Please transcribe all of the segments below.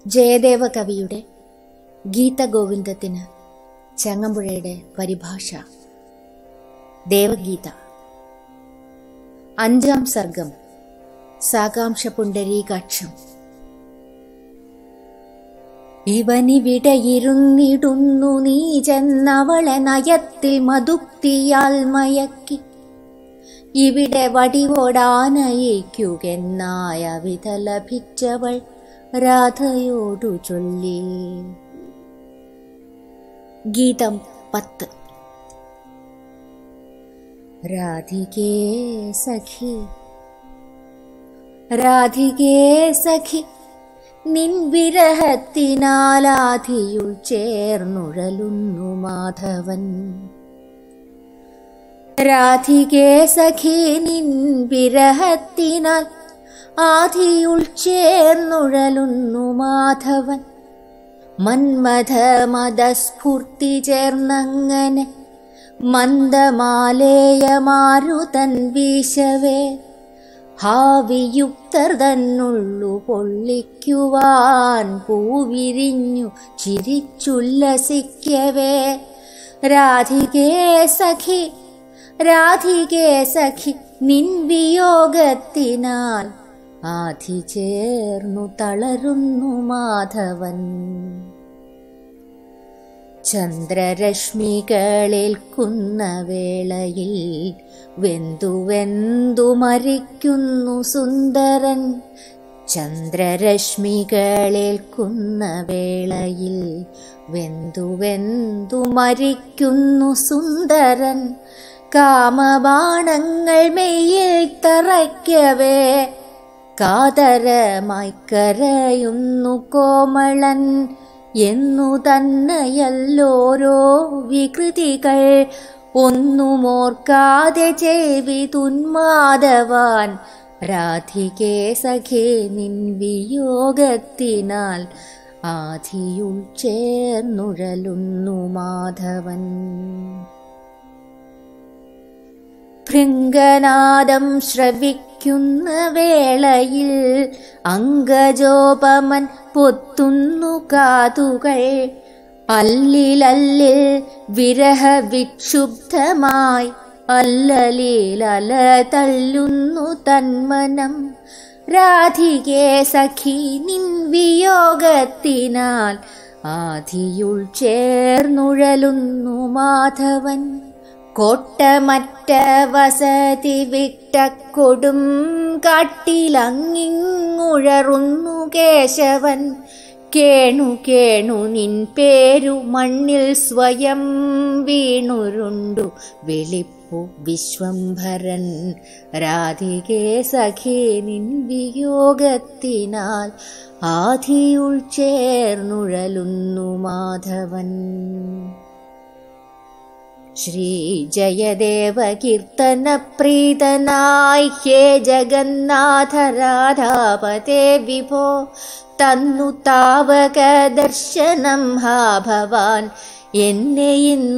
ജയദേവ കവിയുടെ ഗീതഗോവിന്ദത്തിന് ചങ്ങമ്പുഴയുടെ പരിഭാഷ ദേവഗീത അഞ്ചാം സർഗം സാകാംക്ഷ പുണ്ടരീകാക്ഷം ഇവനിവിടെയിരുന്നിടുന്നു നീ ചെന്നവളെ നയത്തിൽ മതുക്തിയാൽ മയക്കി ഇവിടെ വടിവോടാനയിക്കുകെന്നായ വിധ ലഭിച്ചവൾ രാധയോടു ചൊല്ലി ഗീതം പത്ത് രാധികേ സഖി രാധികേ സഖി നിൻ വിരഹത്തിനാലാധിയുൾ ചേർന്നുഴലുന്നു മാധവൻ രാധികേ സഖി നിൻ വിരഹത്തിനാൽ ആധിയുൾ ചേർന്നുഴലുന്നു മാധവൻ മന്മഥ മതസ്ഫൂർത്തി ചേർന്നങ്ങനെ മന്ദമാലേയമാരുതൻ വീശവേ ഹാവിയുക്തർ തന്നുള്ളു പൊള്ളിക്കുവാൻ പൂവിരിഞ്ഞു ചിരിച്ചുല്ലസിക്കവേ രാധികേ സഖി രാധികേ സഖി നിൻ വിയോഗത്തിനാൽ ആധി ചേർന്നു തളരുന്നു മാധവൻ ചന്ദ്രരശ്മികളേൽക്കുന്ന വേളയിൽ വെന്തു വെന്തു മരിക്കുന്നു സുന്ദരൻ ചന്ദ്രരശ്മികളേൽക്കുന്ന വേളയിൽ വെന്തു വെന്തു മരിക്കുന്നു സുന്ദരൻ കാമബാണങ്ങൾ മെയ്യിൽ തറയ്ക്കവേ കാതരമായി കരയുന്നു കോമളൻ എന്നു തന്നെയല്ലോരോ വികൃതികൾ ഒന്നുമോർക്കാതെ ചെവി തുന്മാതവാൻ രാധികേ സഖേ നിൻ വിയോഗത്തിനാൽ ആധിയുൾ ചേർന്നുഴലുന്നു മാധവൻ ഭൃംഗനാദം ശ്രവിക്കുന്ന വേളയിൽ അങ്കജോപമൻ പൊത്തുന്നു കാതുകൾ അല്ലിലല്ലിൽ വിരഹ വിക്ഷുബ്ധമായി അല്ലലീലല തള്ളുന്നു തന്മനം രാധികേ സഖി നിൻ വിയോഗത്തിനാൽ ആധിയുൾ ചേർന്നുഴലുന്നു മാധവൻ കോട്ടമറ്റ വസതി വിട്ട കൊടും കാട്ടിലങ്ങിങ്ങുഴറുന്നു കേശവൻ കേണു കേണു നിൻ പേരു മണ്ണിൽ സ്വയം വീണുരുണ്ടു വെളിപ്പു വിശ്വംഭരൻ രാധികേ സഖേ നിൻ വിയോഗത്തിനാൽ ആധിയുൾ ചേർന്നുഴലുന്നു മാധവൻ ശ്രീ ജയദേവ കീർത്തന പ്രീതനായി ഹേ ജഗന്നാഥ രാധാപതേ വിഭോ തന്നു താവക ദർശനം ഹാ ഭവാൻ എന്നെ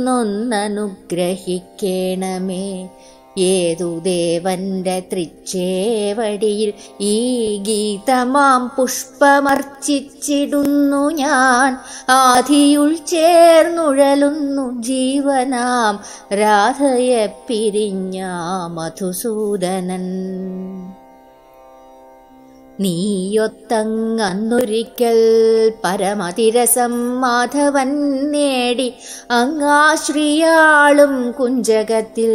ഇന്നൊന്നനുഗ്രഹിക്കേണമേ ഏതു ദേവന്റെ തൃച്ചേവടിയിൽ ഈ ഗീതമാം പുഷ്പമർച്ചിച്ചിടുന്നു ഞാൻ ആധിയുൾ ചേർന്നുഴലുന്നു ജീവനാം രാധയെ പിരിഞ്ഞ മധുസൂദനൻ നീയൊത്തങ്ങന്നൊരിക്കൽ പരമതിരസം മാധവൻ നേടി അങ്ങാശ്രിയാളും കുഞ്ചകത്തിൽ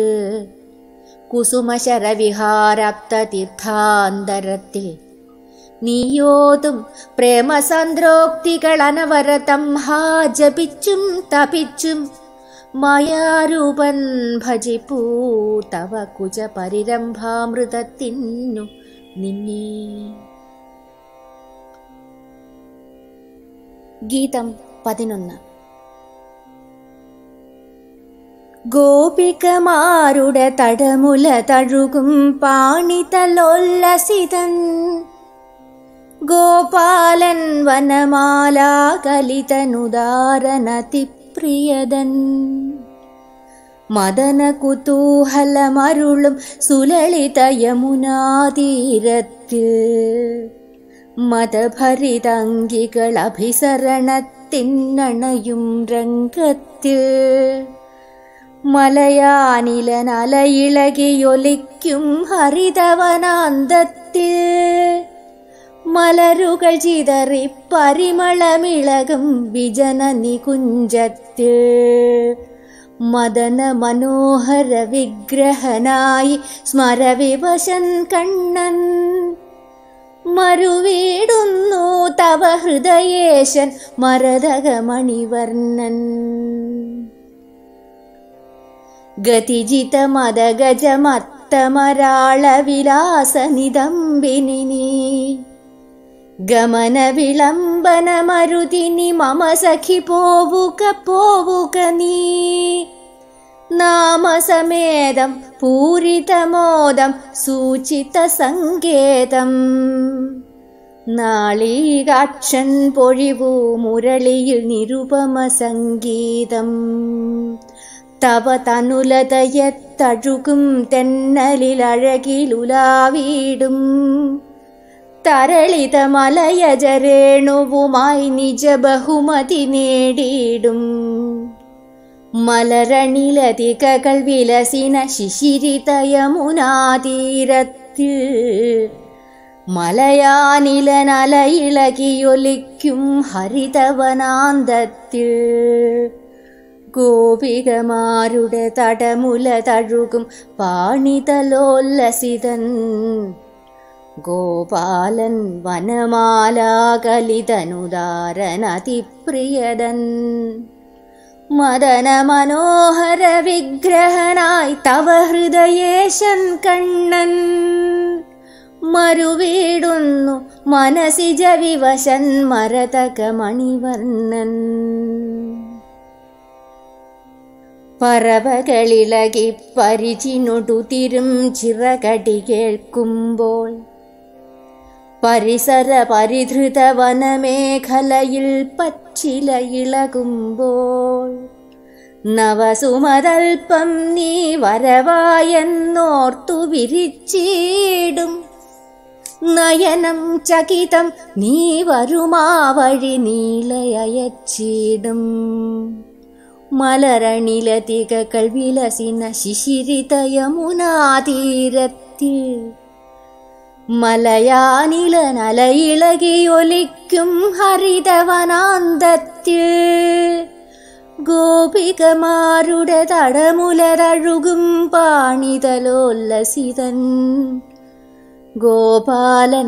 കുസുമശരവിഹാരാപ്ത തീർത്ഥാന്തരത്തിൽ നീയോതും പ്രേമസന്ദ്രോക്തികൾ അനവരതം ഹാ ജപിച്ചും തപിച്ചും മായാരൂപൻ ഭജിപ്പൂ തവ കുജ പരിരംഭാമൃതത്തിന്നു നിന്നെ ഗീതം പതിനൊന്ന് ഗോപികമാരുടെ തടമുല തഴുകും പാണിതലോല്ലസിതൻ ഗോപാലൻ വനമാലാകലിതനുദാരനതിപ്രിയതൻ മദന കുതൂഹലമരുളും സുലളിത യമുനാതീരത്തിൽ മതഭരിതങ്കികൾ അഭിസരണത്തിനണയും രംഗത്തിൽ മലയാനിലനലയിളകിയൊലിക്കും ഹരിതവനാന്തത്തിൽ മലരുകൾ ചിതറി പരിമളമിളകും വിജന നികുഞ്ചത്തിൽ മദന മനോഹര വിഗ്രഹനായി സ്മരവിവശൻ കണ്ണൻ മറുവീടുന്നു തവ ഹൃദയേശൻ മരതകമണിവർണ്ണൻ ഗതിജിത മതഗജമത്തമരാള വിലാസ നിതംബിനി ഗമന വിളംബന മരുതിനി മമ സഖി പോവുക പോവുക നീ നാമസമേതം പൂരിതമോദം സൂചിത സങ്കേതം നാളീകാക്ഷൻ പൊഴിവു മുരളിയിൽ നിരുപമ സംഗീതം തവ തനുലതയത്തഴുകും തെന്നലിലഴകിലുലാവീടും തരളിത മലയജരേണുവുമായി നിജ ബഹുമതി നേടിയിടും മലരണിലതികകൾ വിലസിന ശിശിരിതയമുനാതീരത്തിൽ മലയാനിലനലയിളകിയൊലിക്കും ഹരിതവനാന്തത്തിൽ ഗോപികമാരുടെ തടമുല തഴുകും പാണിതലോല്ലസിതൻ ഗോപാലൻ വനമാലാകലിതനുദാരനതിപ്രിയതൻ മദന മനോഹര വിഗ്രഹനായി തവ ഹൃദയേശൻ കണ്ണൻ മറുവീടുന്നു മനസിജ വിവശൻ മരതകമണിവർണ്ണൻ പറവകളിളകി പരിചിനൊടുതിരും ചിറകടി കേൾക്കുമ്പോൾ പരിസര പരിധൃത വനമേഖലയിൽ പച്ചില ഇളകുമ്പോൾ നവസുമതൽപ്പം നീ വരവായെന്നോർത്തു വിരിച്ചിടും നയനം ചകിതം നീ വരുമാ വഴി നീളയച്ചിടും മലരണിലതികകൾ വിലസിന ശിശിരിതയമുനാതീരത്തിൽ മലയാനിലനലയിളകിയൊലിക്കും ഹരിതവനാന്തത്തിൽ ഗോപികമാരുടെ തടമുലരഴുകും പാണിതലോല്ലസിതൻ ഗോപാലൻ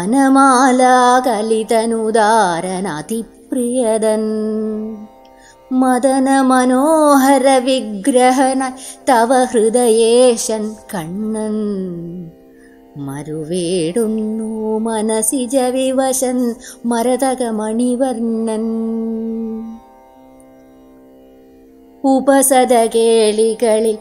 വനമാലാകലിതനുദാരൻ അതിപ്രിയതൻ മദന മനോഹര വിഗ്രഹന തവ ഹൃദയേശൻ കണ്ണൻ മരുവേടുന്നു മനസിജ വിവശൻ മരതകമണിവർണ്ണൻ ഉപസദകേളികളിൽ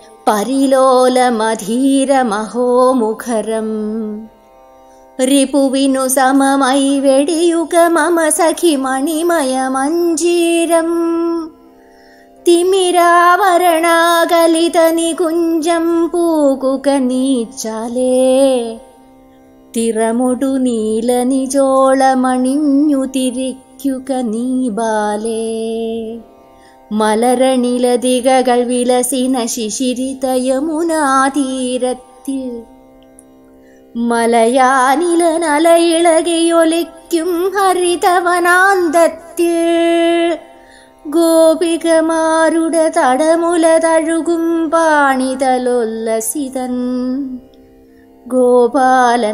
പരിലോലമധീരമഹോമുഖരം റിപുവിനു സമമൈ വെടിയുക മമ സഖി മണിമയ മഞ്ജീരം തിമിരാവരണാകലിത നികുഞ്ചം പൂകുക നീച്ചാലേ തിറമുടു നീല നിജോളമണിഞ്ഞു തിരിക്കുക നീ ബാലേ മലരണിലതികകൾ വിലസിന ശിശിരിതയമുനാതീരത്തിൽ മലയാനിലനലയിളകിയൊലിക്കും ഹരിതവനാന്തത്തിൽ ഗോപികമാരുടെ തടമുല തഴുകും പാണിതലൊല്ലസിതൻ ഗോപാലൻ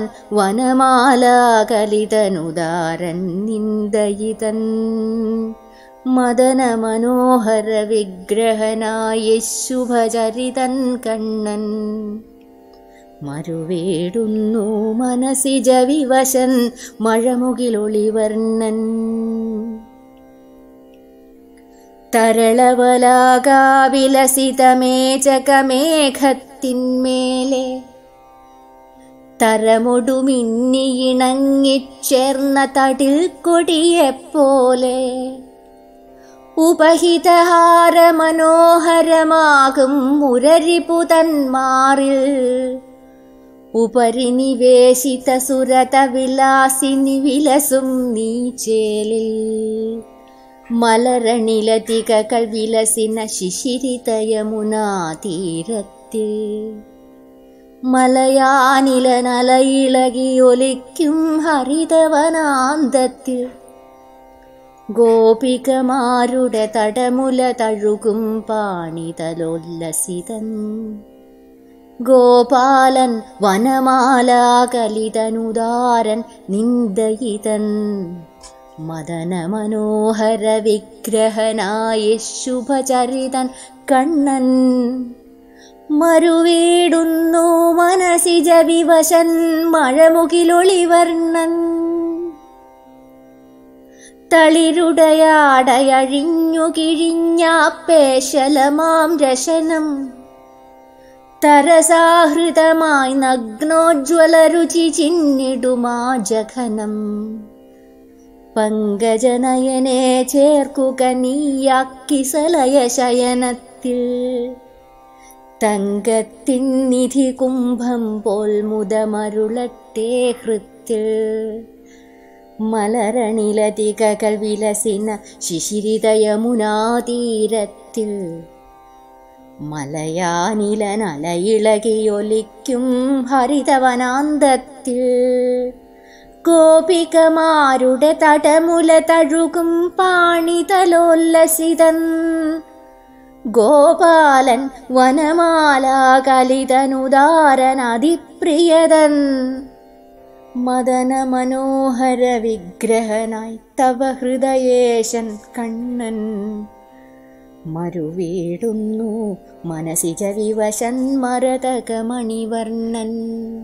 വനമാലാകലിതനുദാരൻ നിന്ദയിതൻ മദന മനോഹര വിഗ്രഹനായ ശുഭചരിതൻ കണ്ണൻ മരുവേടുന്നു മനസിജ വിവശൻ മഴമുകിലൊളിവർണ്ണൻ തരളവലാകാവിലസിതമേചകമേഘത്തിന്മേലെ തരമൊടുമിന്നിയിണങ്ങിച്ചേർന്ന തടിൽ കൊടിയെപ്പോലെ ഉപഹിതഹാര മനോഹരമാകും മുരരിപുതന്മാറിൽ ഉപരി നിവേശിത സുരത വിലാസിനി വിലസും നീചേലിൽ മലരണിലതികകൾ വിലസിന ശിശിരിതയമുനാ തീരത്തിൽ മലയാനിലനലയിളകി ഒലിക്കും ഹരിതവനാന്തത്തിൽ ഗോപികമാരുടെ തടമുല തഴുകും പാണിതലോല്ലസിതൻ ഗോപാലൻ വനമാലാകലിതനുദാരൻ നിന്ദയിതൻ മദന മനോഹര വിഗ്രഹനായ ശുഭചരിതൻ കണ്ണൻ മറുവീടുന്നു മനസിജ വിവശൻ മഴമുകിലൊളിവർണ്ണൻ തളിരുടയാടയഴിഞ്ഞു കിഴിഞ്ഞ പേശലമാം രശനം തരസാഹൃതമായി നഗ്നോജ്വലരുചി ചിന്നിടുമാ ജഘനം പങ്കജനയനെ ചേർക്കുക നീയാക്കിസലയ ശയനത്തിൽ തങ്കത്തിൻ നിധി കുംഭം പോൽ മുതമരുളട്ടെ ഹൃത്തിൽ മലരണിലതികകൾ വിലസിന ശിശിരിതയമുനാതീരത്തിൽ മലയാനിലനലയിളകിയൊലിക്കും ഹരിതവനാന്തത്തിൽ ഗോപികമാരുടെ തടമുല തഴുകും പാണിതലോല്ലസിതൻ ഗോപാലൻ വനമാലാകലിതനുദാരൻ അതിപ്രിയതൻ മദന മനോഹര വിഗ്രഹനായി തവ ഹൃദയേശൻ കണ്ണൻ മരുവീടുന്നു മനസിജ വിവശൻ മരതകമണിവർണ്ണൻ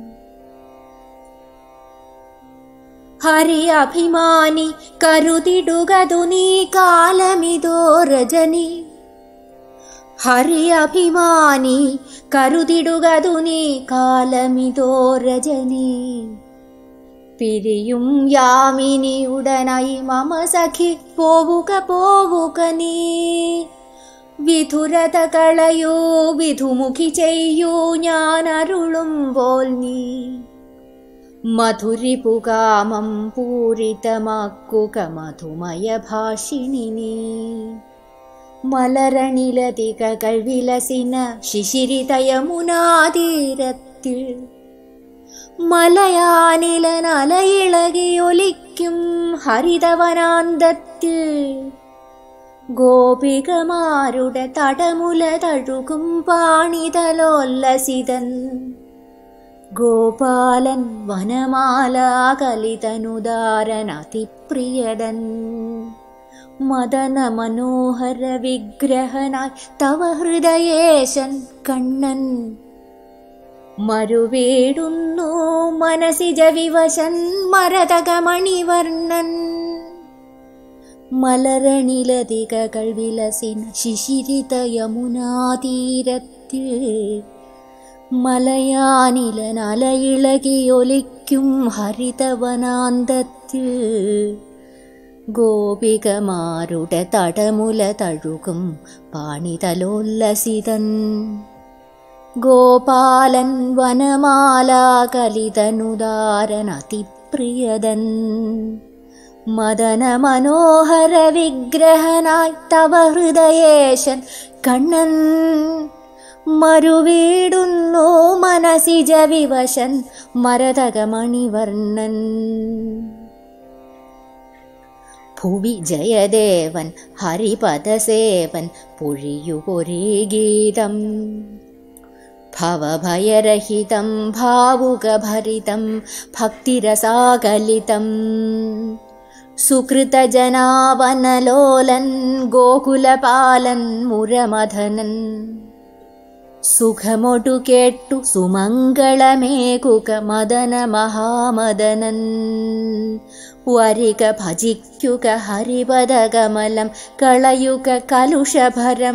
ഹരി അഭിമാനി കരുതിടുകതു നീ കാലമിതോ രജനി ഹരി അഭിമാനി കരുതിടുകതു നീ കാലമിതോ രജനി പിരിയും യാമിനിയുടനായി മമ സഖി പോവുക പോവുക നീ വിധുരത കളയൂ വിധുമുഖി ചെയ്യൂ ഞാൻ അരുളുമ്പോൾ നീ മധുരിപുകാമം പൂരിതമാക്കുക മധുമയ ഭാഷിണി നീ മലരണിലതികകൾ വിലസിന ശിശിരിതയമുനാതീരത്തിൽ മലയാനിലനലയിളകിയൊലിക്കും ഹരിതവനാന്തത്തിൽ ഗോപികമാരുടെ തടമുല തഴുകും പാണിതലോല്ലസിതൻ ഗോപാലൻ വനമാലാകലിതനുദാരൻ അതിപ്രിയതൻ മദന മനോഹര വിഗ്രഹനായി തവ ഹൃദയേശൻ കണ്ണൻ മരുവേടുന്നു മനസിജ വിവശൻ മരതകമണിവർണ്ണൻ മലരണിലതികകൾ വിലസിന ശിശിരിത യമുനാതീരത്തിൽ മലയാനിലനലയിളകിയൊലിക്കും ഹരിതവനാന്തത്തിൽ ഗോപികമാരുടെ തടമുല തഴുകും പാണിതലോല്ലസിതൻ ഗോപാലൻ വനമാലാകലിതനുദാരൻ അതിപ്രിയതൻ മദന മനോഹര വിഗ്രഹനായി തവ ഹൃദയേശൻ കണ്ണൻ മരുവീടുന്നു മനസിജ വിവശൻ മരതകമണിവർണ്ണൻ ഭുവി ജയദേവൻ ഹരിപദസേവൻ പൊഴിയുപൊരേ ഗീതം ഭവഭയരഹിതം ഭാവുകഭരിതം ഭക്തിരസാകലിതം സുകൃതജനാവനലോലൻ ഗോകുലപാലൻ മുരമഥനൻ സുഖമൊടു കേട്ടു സുമംഗളമേകുക മദന മഹാമദനൻ വരിക ഭജിക്കുക ഹരിപദകമലം കളയുക കലുഷഭരം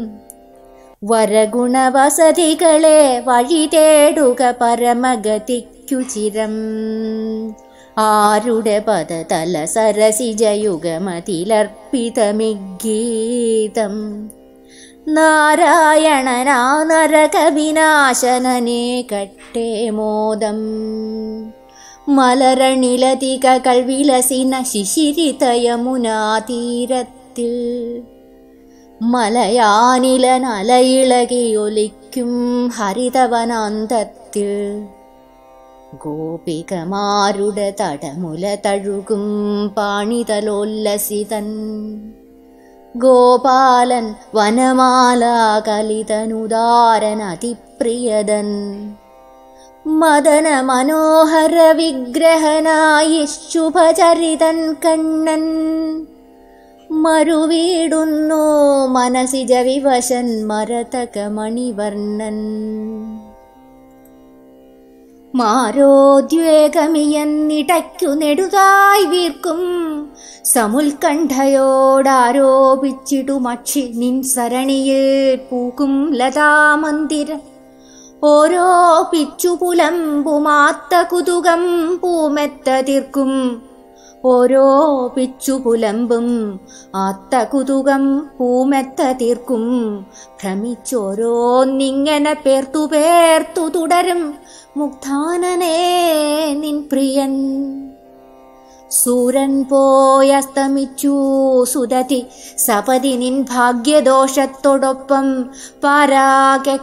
വരഗുണവസതികളെ വഴി തേടുക പരമഗതിക്കുചിരം ആരുടെ പദതല സരസിജയുഗമതിലർപ്പിതമിഗീതം നാരായണനാ നരകവിനാശനനെ കട്ടേ മോദം മലരണിലതികൾ വിലസിന ശിശിരിതയമുനാ തീരത്തിൽ മലയാനിലനലയിളകിയൊലിക്കും ഹരിതവനാന്തത്തിൽ ഗോപികമാരുടെ തടമുല തഴുകും പാണിതലോല്ലസിതൻ ഗോപാലൻ വനമാലാകലിതനുദാരൻ അതിപ്രിയതൻ മദന മനോഹര വിഗ്രഹനായി ശുഭചരിതൻ കണ്ണൻ മറുവീടുന്നു മനസിജ വിവശൻ മരതക മണിവർണ്ണൻ മാരോദ്വേഗമിയെന്നിടയ്ക്കു നെടുതായി വീർക്കും സമുൽക്കണ്ഠയോടാരോപിച്ചിടുമക്ഷി നിൻ സരണിയിൽ പൂക്കും ലതാമന്ദിരം ഓരോ പിച്ചുപുലമ്പുമാത്ത കുതുകം പൂമെത്ത തീർക്കും ഓരോ പിച്ചുപുലമ്പും ആത്ത കുതുകം പൂമെത്ത തീർക്കും ഭ്രമിച്ചോരോന്നിങ്ങനെ പേർത്തു പേർത്തു തുടരും മുഗ്ധാനനേ നിൻ പ്രിയൻ സൂരൻ പോയസ്തമിച്ചു സുതതി സപതി നിൻ ഭാഗ്യദോഷത്തോടൊപ്പം പാരാകെ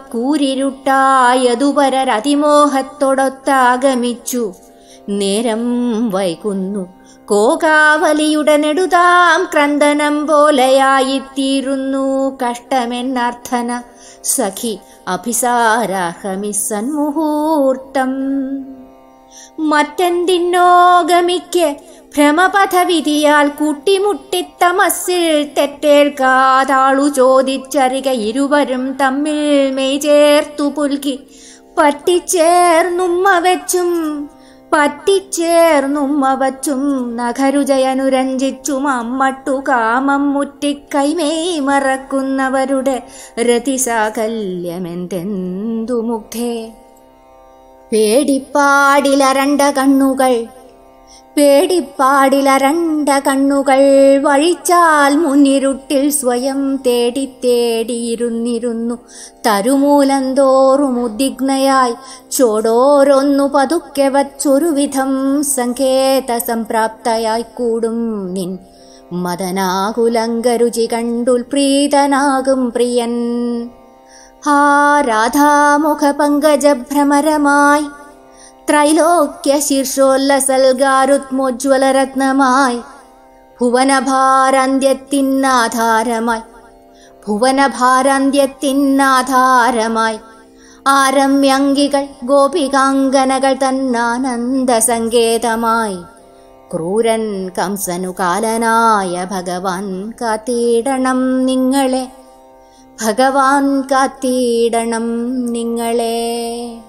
കൂരിരുട്ടായതുപരരതിമോഹത്തോടൊത്താഗമിച്ചു നേരം വൈകുന്നു കോകാവലിയുടെ നെടുതാം ക്രന്ദനം പോലെയായിത്തീരുന്നു കഷ്ടമെന്നർത്ഥന സഖി അഭിസാരാഹമി സന്മുഹൂർത്തം മറ്റെന്തിന്നോ ഗമിക്ക് ഭ്രമപഥവിധിയാൽ കൂട്ടിമുട്ടിത്തമസ്സിൽ തെറ്റേൽക്കാതാളു ചോദിച്ചറിക ഇരുവരും തമ്മിൽ മെയ് ചേർത്തു പുൽകി പറ്റിച്ചേർന്നുമ്മ വെച്ചും പറ്റിച്ചേർന്നുമ്മ വച്ചും നഖരുജയനുരഞ്ജിച്ചും അമ്മട്ടു കാമം മുറ്റിക്കൈമേയ് മറക്കുന്നവരുടെ രതിസാകല്യമെന്തെന്തു മുഗ്ധേ പേടിപ്പാടിലരണ്ട കണ്ണുകൾ പേടിപ്പാടിലരണ്ട കണ്ണുകൾ വഴിച്ചാൽ മുന്നിരുട്ടിൽ സ്വയം തേടി തേടിയിരുന്നിരുന്നു തരുമൂലം തോറും ഉദ്വിഗ്നയായി ചോടോരൊന്നു പതുക്കെ വച്ചൊരുവിധം സങ്കേത സംപ്രാപ്തയായി കൂടും നിൻ മദനാകുലങ്കരുചി കണ്ടുൽ പ്രീതനാകും പ്രിയൻ ഹാ രാധാമുഖ പങ്കജഭ്രമരമായി ത്രൈലോക്യ ശീർഷോല്ലസൽഗാരുത്മോജ്വലരത്നമായി ഭുവനഭാരാന്ത്യത്തിനാധാരമായി ഭുവനഭാരാന്ത്യത്തിനാധാരമായി ആരമ്യങ്കികൾ ഗോപികാങ്കനകൾ തന്നാനന്ദ സങ്കേതമായി ക്രൂരൻ കംസനു കാലനായ ഭഗവാൻ കാത്തിടണം നിങ്ങളെ ഭഗവാൻ കാത്തിടണം നിങ്ങളെ